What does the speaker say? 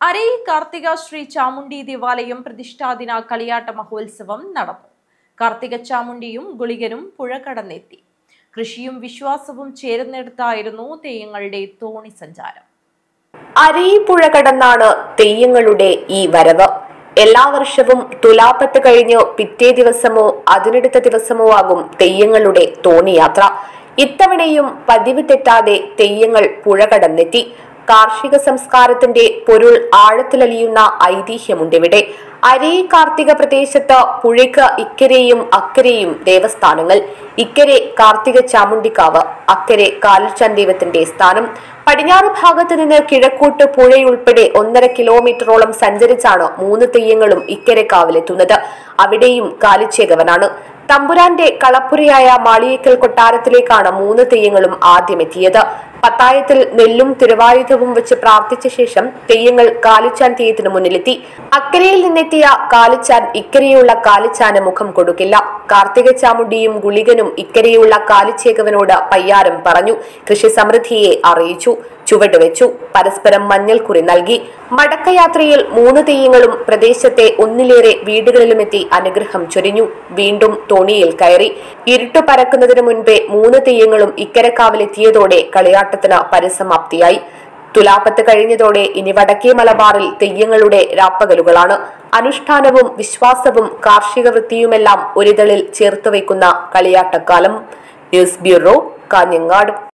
അരൈ കാർത്തിക ശ്രീ ചാമുണ്ഡി ദേവാലയം പ്രതിഷ്ഠാദിന കളിയാട്ട മഹോത്സവം നടന്നു കാർത്തിക ചാമുണ്ടിയും ഗുളികനും പുഴ കടന്നെത്തി കൃഷിയും വിശ്വാസവും ചേർന്നെടുത്തായിരുന്നു തെയ്യങ്ങളുടെ തോണി സഞ്ചാരം അരയിപ്പുഴ കടന്നാണ് തെയ്യങ്ങളുടെ ഈ വരവ് എല്ലാ വർഷവും തുലാപ്പത്ത് കഴിഞ്ഞ് പിറ്റേ ദിവസമോ അതിനടുത്ത ദിവസമോ ആകും തെയ്യങ്ങളുടെ തോണിയാത്ര ഇത്തവണയും പതിവ് തെറ്റാതെ തെയ്യങ്ങൾ പുഴ കടന്നെത്തി കാർഷിക സംസ്കാരത്തിന്റെ പൊരുൾ ആഴത്തിലലിയുന്ന ഐതിഹ്യമുണ്ടിവിടെ അരേ കാർത്തിക പ്രദേശത്ത് പുഴയ്ക്ക് ഇക്കരെയും അക്കരെയും ദേവസ്ഥാനങ്ങൾ ഇക്കരെ കാർത്തിക ചാമുണ്ടിക്കാവ് അക്കരെ കാലുച്ചാൻ ദൈവത്തിന്റെ സ്ഥാനം പടിഞ്ഞാറ് ഭാഗത്ത് നിന്ന് കിഴക്കോട്ട് പുഴയുൾപ്പെടെ ഒന്നര കിലോമീറ്ററോളം സഞ്ചരിച്ചാണ് മൂന്ന് തെയ്യങ്ങളും ഇക്കരെ കാവിലെത്തുന്നത് അവിടെയും കാലിച്ചേകവനാണ് തമ്പുരാന്റെ കളപ്പുരയായ മാളിയേക്കൽ കൊട്ടാരത്തിലേക്കാണ് മൂന്ന് തെയ്യങ്ങളും ആദ്യമെത്തിയത് പത്തായത്തിൽ നെല്ലും തിരുവായുധവും വെച്ച് പ്രാർത്ഥിച്ച ശേഷം തെയ്യങ്ങൾ കാലിച്ചാൻ തെയ്യത്തിന് മുന്നിലെത്തി അക്കരയിൽ നിന്നെത്തിയ കാലിച്ചാൻ ഇക്കരെയുള്ള കാലിച്ചാന് മുഖം കൊടുക്കില്ല കാർത്തിക ചാമുണ്ടിയും ഗുളികനും ഇക്കരെയുള്ള കാലിച്ചേകവനോട് പയ്യാരം പറഞ്ഞു കൃഷി സമൃദ്ധിയെ അറിയിച്ചു ചുവട് വെച്ചു പരസ്പരം മഞ്ഞൾ കുറി നൽകി മടക്കയാത്രയിൽ മൂന്ന് തെയ്യങ്ങളും പ്രദേശത്തെ ഒന്നിലേറെ വീടുകളിലുമെത്തി അനുഗ്രഹം ചൊരിഞ്ഞു വീണ്ടും തോണിയിൽ കയറി ഇരുട്ടു പരക്കുന്നതിന് മുൻപേ മൂന്ന് തെയ്യങ്ങളും ഇക്കരക്കാവിലെത്തിയതോടെ കളിയാട്ടത്തിന് പരിസമാപ്തിയായി തുലാപ്പത്ത് കഴിഞ്ഞതോടെ ഇനി വടക്കേ മലബാറിൽ തെയ്യങ്ങളുടെ രാപ്പകലുകളാണ് അനുഷ്ഠാനവും വിശ്വാസവും കാർഷിക വൃത്തിയുമെല്ലാം ഒരിതളിൽ ചേർത്ത് വയ്ക്കുന്ന കളിയാട്ടക്കാലം ന്യൂസ് ബ്യൂറോ കാഞ്ഞങ്ങാട്